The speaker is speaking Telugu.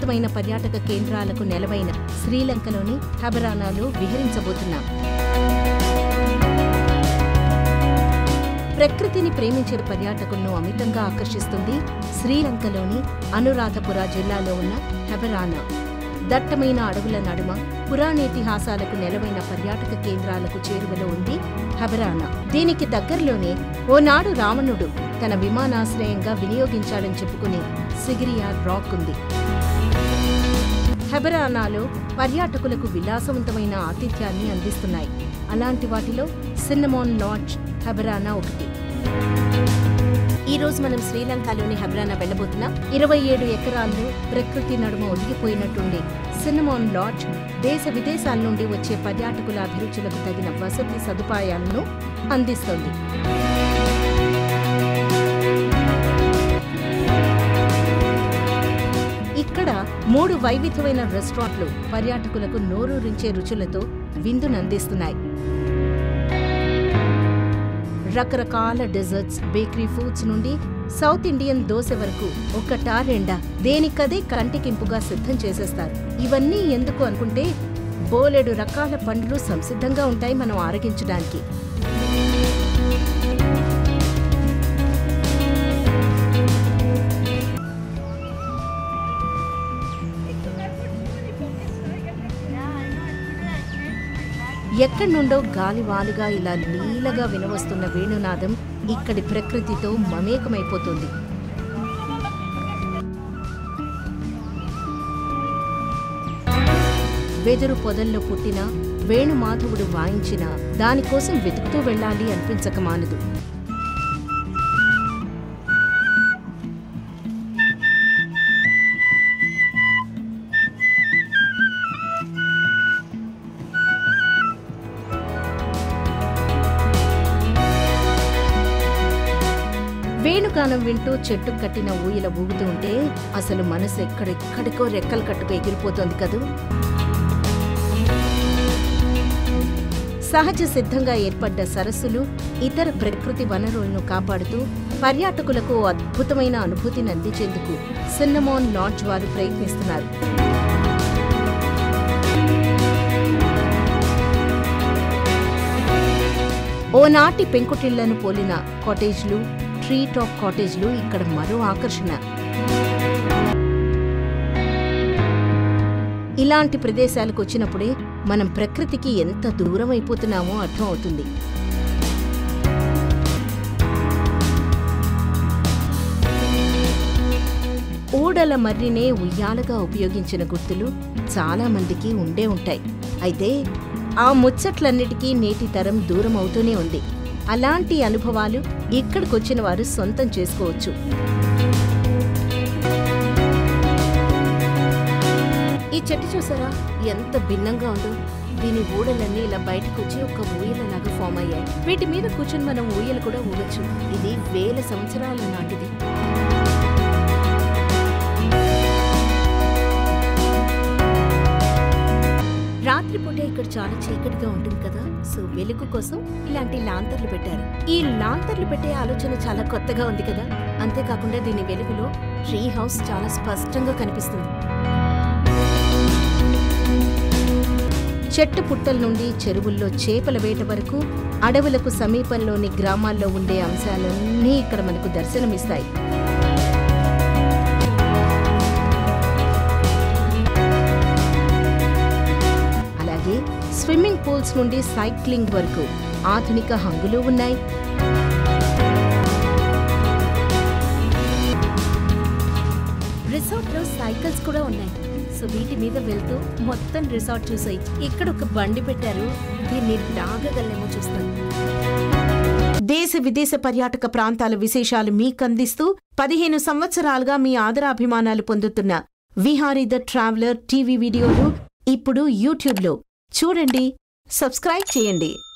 అద్భుతమైన పర్యాటక కేంద్రాలకు నెలవైన శ్రీలంకలోని హబరానాలో విహరించబోతున్నాం ప్రకృతిని ప్రేమించే పర్యాటకులను అమితంగా ఆకర్షిస్తుంది శ్రీలంకలోని అనురాధపుర జిల్లాలో ఉన్న హెబరానా దట్టమైన అడవుల నడుమ పురాణేతిహాసాలకు నెలవైన పర్యాటక కేంద్రాలకు చేరువలో ఉంది హబరానా దీనికి దగ్గరలోనే ఓనాడు రావణుడు తన విమానాశ్రయంగా వినియోగించాడని చెప్పుకునే సిగిరియా రాక్ ఉంది హెబరానాలో పర్యాటకులకు విలాసవంతమైన ఆతిథ్యాన్ని అందిస్తున్నాయి అలాంటి వాటిలో సిన్నమోన్ లాడ్జ్ హెబరానా ఒకటి ఈ రోజు మనం శ్రీలంకలోని హెబ్రానా వెళ్ళబోతున్నాం ఇరవై ఏడు ఎకరాల్లో ప్రకృతి నడుమ ఒదిగిపోయినట్టుండే సిన్నమోన్ లాడ్జ్ దేశ విదేశాల నుండి వచ్చే పర్యాటకుల అభిరుచులకు తగిన వసతి సదుపాయాలను అందిస్తోంది ఇక్కడ మూడు వైవిధ్యమైన రెస్టారెంట్లు పర్యాటకులకు నోరూరించే రుచులతో విందునందిస్తున్నాయి రకరకాల డెజర్ట్స్ బేకరీ ఫుడ్స్ నుండి సౌత్ ఇండియన్ దోశ వరకు ఒకటా రెండా దేనికదే కంటికింపుగా సిద్ధం చేసేస్తారు ఇవన్నీ ఎందుకు అనుకుంటే బోలెడు రకాల పండ్లు సంసిద్ధంగా ఉంటాయి మనం ఆరగించడానికి ఎక్కడి నుండో గాలివాలుగా ఇలా లీలగా వినవస్తున్న వేణునాదం ఇక్కడి ప్రకృతితో మమేకమైపోతుంది వెదురు పొదల్లో పుట్టిన వేణుమాధవుడు వాయించిన దానికోసం వెతుకుతూ వెళ్ళాలి అనిపించక మానదు వేణుగానం వింటూ చెట్టు కట్టిన ఊయల ఊగుతూ ఉంటే అసలు మనసు ఎక్కడెక్కడికో రెక్కలు కట్టుకు ఎగిరిపోతోంది కదూ సహజ సిద్ధంగా ఏర్పడ్డ సరస్సులు ఇతర ప్రకృతి వనరులను కాపాడుతూ పర్యాటకులకు ఓ అద్భుతమైన అనుభూతిని అందించేందుకు సిన్నమోన్ లాడ్జ్ వారు ప్రయత్నిస్తున్నారు ఓనాటి పెంకుటిళ్లను పోలిన కాటేజ్లు ట్రీ టాప్ కాటేజ్లు ఇక్కడ మరో ఆకర్షణ ఇలాంటి ప్రదేశాలకు వచ్చినప్పుడే మనం ప్రకృతికి ఎంత దూరం అయిపోతున్నామో అర్థం అవుతుంది ఊడల మర్రినే ఉయ్యాలగా ఉపయోగించిన గుర్తులు చాలా మందికి ఉండే ఉంటాయి అయితే ఆ ముచ్చట్లన్నిటికీ నేటి తరం దూరం అవుతూనే ఉంది అలాంటి అనుభవాలు ఇక్కడికొచ్చిన వారు సొంతం చేసుకోవచ్చు ఈ చెట్టు చూసారా ఎంత భిన్నంగా ఉందో దీని ఊడలన్నీ ఇలా బయటకు వచ్చి ఒక ఊయలలాగా ఫామ్ అయ్యాయి వీటి మీద కూర్చొని మనం ఊయలు కూడా ఊగచ్చు ఇది వేల సంవత్సరాల నాటిది రాత్రిపూట ఇక్కడ చాలా చీకటిగా ఉంటుంది కదా సో వెలుగు కోసం ఇలాంటి లాంతర్లు పెట్టారు ఈ లాంతర్లు పెట్టే ఆలోచన చాలా కొత్తగా ఉంది కదా అంతేకాకుండా దీని వెలుగులో ట్రీ హౌస్ చాలా స్పష్టంగా కనిపిస్తుంది చెట్టు పుట్టల నుండి చెరువుల్లో చేపల వేట వరకు అడవులకు సమీపంలోని గ్రామాల్లో ఉండే అంశాలన్నీ ఇక్కడ మనకు దర్శనమిస్తాయి అలాగే స్విమ్మింగ్ పూల్స్ నుండి సైక్లింగ్ వరకు ఆధునిక హంగులు ఉన్నాయి రిసార్ట్ లో సైకిల్స్ కూడా ఉన్నాయి సో వీటి మీద వెళ్తూ మొత్తం రిసార్ట్ చూసాయి ఇక్కడ ఒక బండి పెట్టారు దీన్ని లాగగలేమో చూస్తాను దేశ విదేశ పర్యాటక ప్రాంతాల విశేషాలు మీకందిస్తూ పదిహేను సంవత్సరాలుగా మీ ఆదరాభిమానాలు పొందుతున్న విహారీ ద ట్రావెలర్ టీవీ వీడియోలు ఇప్పుడు యూట్యూబ్లో చూడండి సబ్స్క్రైబ్ చేయండి